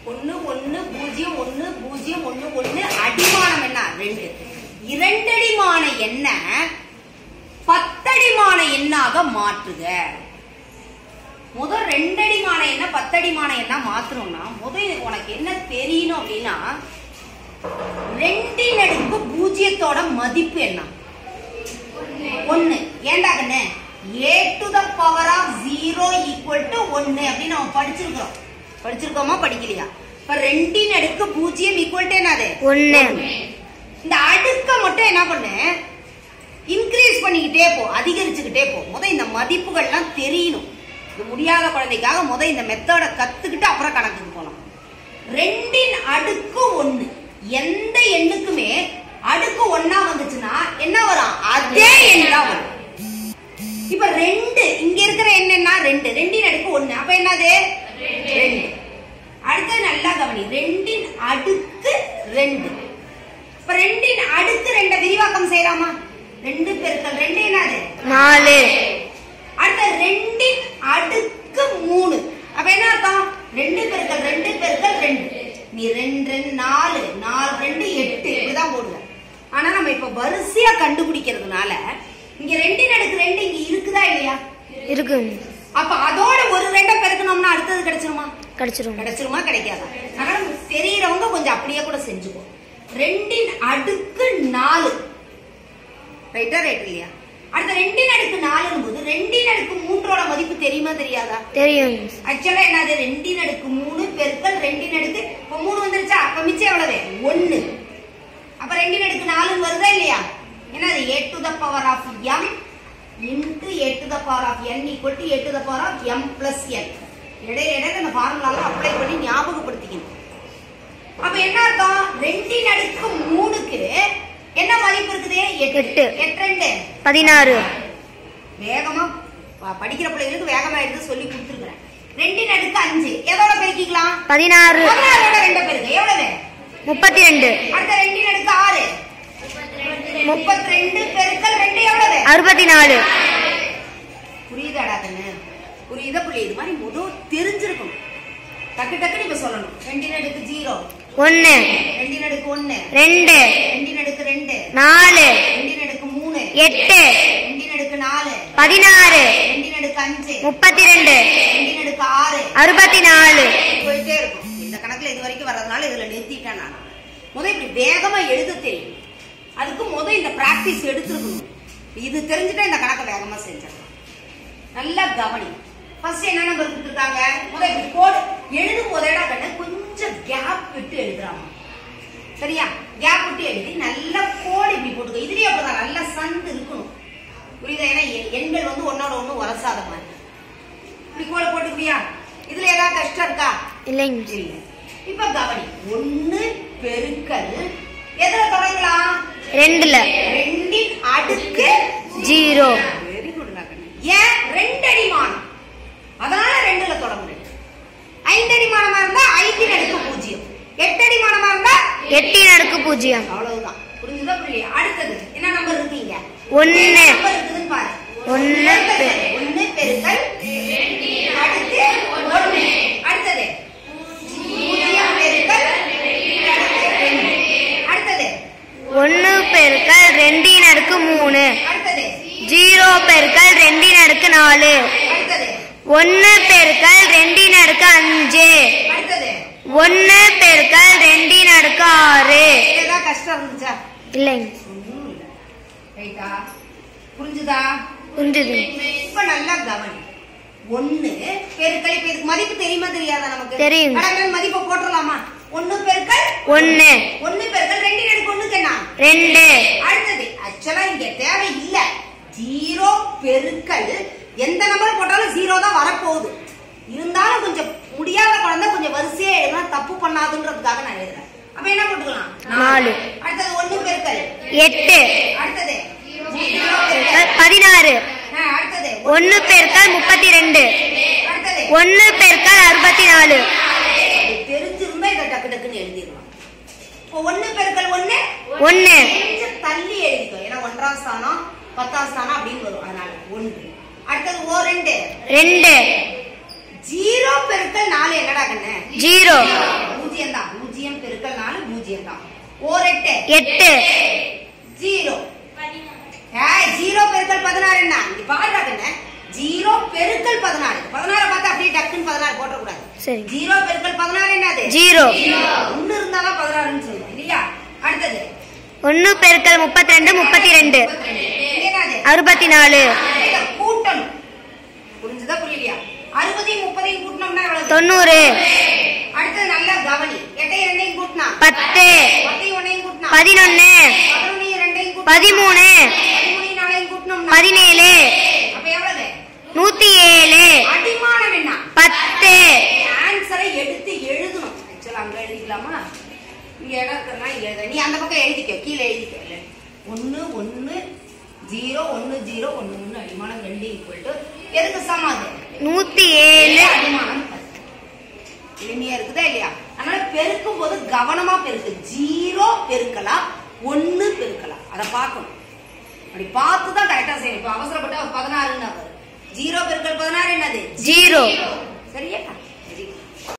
ஒண்ணு ஒண்ணு பூஜ்ஜியம் ஒண்ணு பூஜ்ஜியம் ஒண்ணு ஒண்ணு அடிமானம் என்ன ரெண்டு இரண்டடிமான எண்ண பத்தடிமான எண்ணாக மாற்றுக முதல் ரெண்டடிமான எண்ண பத்தடிமான எண்ணா மாத்தணும்னா முதல் உனக்கு என்ன தெரியணும் அப்படின்னா ரெண்டின் அடுக்கு பூஜ்ஜியத்தோட மதிப்பு என்ன ஒன்னு ஏண்டா கண்ணு a to the power of zero equal to ஒன்னு அப்படின்னு நம்ம படிச்சிருக்கிறோம் படிச்சிருக்கோமா படிக்கலையா இப்ப ரெண்டின் அடுக்கு பூஜ்ஜியம் ஈக்குவல் டு என்னது ஒண்ணு இந்த அடுக்க மட்டும் என்ன பண்ணு இன்க்ரீஸ் பண்ணிக்கிட்டே போ அதிகரிச்சுக்கிட்டே போ முத இந்த மதிப்புகள்லாம் தெரியணும் இது முடியாத குழந்தைக்காக முத இந்த மெத்தட கத்துக்கிட்டு அப்புறம் கணக்குக்கு போலாம் ரெண்டின் அடுக்கு ஒண்ணு எந்த எண்ணுக்குமே அடுக்கு ஒண்ணா வந்துச்சுன்னா என்ன வரும் அதே எண் தான் வரும் இப்ப ரெண்டு இங்க இருக்கிற எண் என்ன ரெண்டு ரெண்டின் அடுக்கு ஒண்ணு அப்ப என்னது ரெண்டு அடுத்து நல்லா கவனி ரெண்டின் அடுக்கு ரெண்டு இப்ப ரெண்டின் அடுக்கு ரெண்ட விரிவாக்கம் செய்யலாமா ரெண்டு பெருக்கல் ரெண்டு என்னது நாலு அடுத்த ரெண்டின் அடுக்கு மூணு அப்ப என்ன அர்த்தம் ரெண்டு பெருக்கல் ரெண்டு பெருக்கல் ரெண்டு நீ ரெண்டு ரெண்டு நாலு நாலு ரெண்டு எட்டு இப்படிதான் போடுவ ஆனா நம்ம இப்ப வரிசையா கண்டுபிடிக்கிறதுனால இங்க ரெண்டின் அடுக்கு ரெண்டு இங்க இருக்குதா இல்லையா இருக்கு அப்ப அதோட ஒரு ரெண்டை பெருக்கணும்னா அடுத்தது கிடைச்சிருமா கிடைச்சிரும் கிடைச்சிருமா கிடைக்காதா அதனால தெரியறவங்க கொஞ்சம் அப்படியே கூட செஞ்சுக்கோ ரெண்டின் அடுக்கு நாலு ரைட்டா ரைட் இல்லையா அடுத்த ரெண்டின் அடுக்கு நாலுன்னு போது ரெண்டின் அடுக்கு மூன்றோட மதிப்பு தெரியுமா தெரியாதா தெரியும் ஆக்சுவலா என்னது ரெண்டின் அடுக்கு மூணு பெருக்கல் ரெண்டின் அடுக்கு இப்ப மூணு வந்துருச்சா அப்ப மிச்சம் எவ்வளவு ஒண்ணு அப்ப ரெண்டின் அடுக்கு நாலுன்னு வருதா இல்லையா என்னது a to the power of m into a to the power of n equal to a to the power of m plus n இடையில இடையில இந்த ஃபார்முலாலாம் அப்ளை பண்ணி ஞாபகப்படுத்திக்கணும் அப்ப என்ன அர்த்தம் ரெண்டின் அடுக்கு மூணுக்கு என்ன மதிப்பு இருக்குது எட்டு எட்டு. எட்டு ரெண்டு பதினாறு வேகமா ப- படிக்கிற பிள்ளைங்களுக்கு வேகமா எடுத்து சொல்லி கொடுத்துருக்கிறேன் ரெண்டின் அடுக்கு அஞ்சு எதோட பெருக்கிக்கலாம் பதினாறு பதினாறோட ரெண்டு பேருக்கு எவ்வளவு முப்பத்தி ரெண்டு அடுத்த ரெண்டின் அடுக்கு ஆறு முப்பத்தி ரெண்டு பெருக்கல் ரெண்டு எவ்வளவு அறுபத்தி நாலு புரியுதாடா கண்ணு புரியுதா புள்ளி இது மாதிரி முதல் தெரிஞ்சிருக்கணும் டக்கு டக்குன்னு இப்ப சொல்லணும் ரெண்டின் அடுக்கு ஜீரோ ஒன்னு ரெண்டின் அடுக்கு ஒண்ணு ரெண்டு ரெண்டின் அடுக்கு ரெண்டு நாலு ரெண்டின் அடுக்கு மூணு எட்டு ரெண்டின் அடுக்கு நாலு பதினாறு ரெண்டின் அடுக்கு அஞ்சு முப்பத்தி ரெண்டு ரெண்டின் அடுக்கு ஆறு அறுபத்தி நாலு போயிட்டே இருக்கும் இந்த கணக்குல இது வரைக்கும் வர்றதுனால இதுல நிறுத்திட்டேன் நான் முத இப்படி வேகமா எழுத தெரியும் அதுக்கு முத இந்த பிராக்டிஸ் எடுத்துருக்கணும் இது தெரிஞ்சுட்டா இந்த கணக்கை வேகமா செஞ்சிடலாம் நல்லா கவனி ஃபர்ஸ்ட் என்ன நம்பர் கொடுத்துருக்காங்க முத இப்படி கோடு எழுதும் போதேடா கண்ணு கொஞ்சம் கேப் விட்டு எழுதுறாங்க சரியா கேப் விட்டு எழுதி நல்லா கோடு இப்படி போட்டுக்கோ இதுலயே அப்படிதான் நல்லா சந்து இருக்கணும் புரியுதா ஏன்னா எ- எண்கள் வந்து ஒன்னோட ஒண்ணு உரசாத மாதிரி இப்படி கோடு போட்டுக்கிறியா இதுல ஏதாவது கஷ்டம் இருக்கா இல்லைங்க இல்ல இப்ப கவனி ஒண்ணு பெருக்கல் எதுல தொடங்கலாம் ரெண்டுல ரெண்டின் அடுக்கு ஜீரோ வெரி குட் ஏன் ரெண்டு அடிமானம் அதனால ரெண்டுல தொடங்குறேன் ஐந்து அடிமானமா இருந்தா ஐந்தின் அடுக்கு பூஜ்ஜியம் எட்டு அடிமானமா இருந்தா எட்டின் அடுக்கு பூஜ்ஜியம் அவ்வளவுதான் புரிஞ்சுதா புரியலையா அடுத்தது என்ன நம்பர் இருக்கீங்க ஒண்ணு நம்பர் இருக்குதுன்னு பாரு ஒண்ணு பெ- ஒண்ணு பெருக்கல் அடுத்து ஒண்ணு அடுத்தது பூஜ்ஜியம் பெருக்கல் ரெண்டு. அடுத்தது ஒன்னு பெருக்கல் ரெண்டின் அடுக்கு மூணு அடுத்தது ஜீரோ பெருக்கல் ரெண்டின் அடுக்கு நாலு அடுத்தது ஒன்னு பெருக்கல் ரெண்டின் அடுக்கு அஞ்சு அடுத்தது ஒன்னு பெருக்கல் ரெண்டின் அடுக்கு ஆறு ஏதாவது கஷ்டம் இருந்துச்சா இல்லைங்க ஒண்ணும் இல்ல ரைட்டா புரிஞ்சுதா புரிஞ்சுது இப்ப நல்லா கவனி ஒண்ணு பெருக்கல் இப்ப இதுக்கு மதிப்பு தெரியுமா தெரியாதா நமக்கு தெரியும். கடகடன் மதிப்பை போட்டுடலாமா ஒண்ணு பெருக்கல் ஒன்னு ஒண்ணு பெருக்கல் ரெண்டு எடுக்கு ஒண்ணுக்கு என்ன ரெண்டு அடுத்தது ஆக்சுவலா இங்க தேவை இல்ல ஜீரோ பெருக்கல் எந்த நம்பர் போட்டாலும் ஜீரோ தான் வரப்போகுது இருந்தாலும் கொஞ்சம் முடியாத குழந்தை கொஞ்சம் வரிசையா எழுதுனா தப்பு பண்ணாதுன்றதுக்காக நான் எழுதுறேன் அப்ப என்ன போட்டுக்கலாம் நாலு. அடுத்தது ஒண்ணு பெருக்கல் எட்டு அடுத்தது ஜீரோ பெருக்கல் பெருக்கல் பதினாறு ஆ, அடுத்தது ஒன்னு பெருக்கல் முப்பத்தி ரெண்டு அடுத்தது ஒன்னு பெருக்கல் அறுபத்தி நாலு இது தெரிஞ்சிருந்தா இதை டக்கு டக்குன்னு எழுதிடலாம் இப்போ ஒண்ணு பெருக்கல் ஒண்ணு ஒன்னு கொஞ்சம் தள்ளி எழுதிக்கோ ஏன்னா ஒன்றாம் ஸ்தானம் பத்தாம் ஸ்தானம் அப்படின்னு வரும் அதனால ஒன்று அடுத்தது ஓ ரெண்டு ரெண்டு ஜீரோ பெருக்கல் நாலு என்னடா கண்ணு ஜீரோ பூஜ்ஜியம் தான் பூஜ்ஜியம் பெருக்கல் நாலு பூஜ்ஜியம் தான் ஓர் எட்டு எட்டு ஜீரோ ஏய் ஜீரோ பெருக்கல் பதினாறு என்ன இங்க பாடுறா கண்ணு ஜீரோ பெருக்கல் பதினாறு பதினாறு பார்த்தா அப்படியே டக்குன்னு பதினாறு போட்டக்கூடாது சரி ஜீரோ பெருக்கல் பதினாறு என்னது ஜீரோ ஒண்ணு இருந்தாதான் பதினாறுன்னு சொல்லுவோம் இல்லையா அடுத்தது ஒன்னு பெருக்கல் முப்பத்தி ரெண்டு முப்பத்தி ரெண்டு என்னது அறுபத்தி நாலு இதை கூட்டணும் புரிஞ்சுதா புரியலையா அறுபதையும் முப்பதையும் கூட்டினோம்னா எவ்வளவு தொண்ணூறு அடுத்தது நல்லா கவனி எட்டையும் ரெண்டையும் கூட்டினா பத்து பத்தையும் ஒன்னையும் கூட்டினா பதினொன்னு பதினொன்னையும் ரெண்டையும் கூட்டினா பதிமூணு பதிமூணையும் நாளையும் கூட்டினோம்னா பதினேழு அப்ப எவ்வளவு நூத்தி ஏழு அடிமானம் என்ன பத்து ஆன்சரை எடுத்து எழுதணும் ஆக்சுவலா அங்க எழுதிக்கலாமா இங்க இடம் இருக்கிறதுனா இங்க எழுத நீ அந்த பக்கம் எழுதிக்கோ கீழே எழுதிக்கோ இல்ல ஒன்னு ஒன்னு ஜீரோ ஒன்னு ஜீரோ ஒன்னு ஒன்னு அடிமானம் ரெண்டு ஈக்குவல் டு எதுக்கு சமாது நூத்தி ஏழு அடிமானம் பத்து எளிமையா இருக்குதா இல்லையா அதனால பெருக்கும் போது கவனமா பெருக்கு ஜீரோ பெருக்கலாம் ஒன்னு பெருக்கலாம் அதை பார்க்கணும் அப்படி பார்த்து தான் கரெக்டா செய்யணும் இப்ப அவசரப்பட்டு பதினாறுன்னு வரும் ஜீரோ பெருக்கல் பதினாறு என்னது ஜீரோ சரியா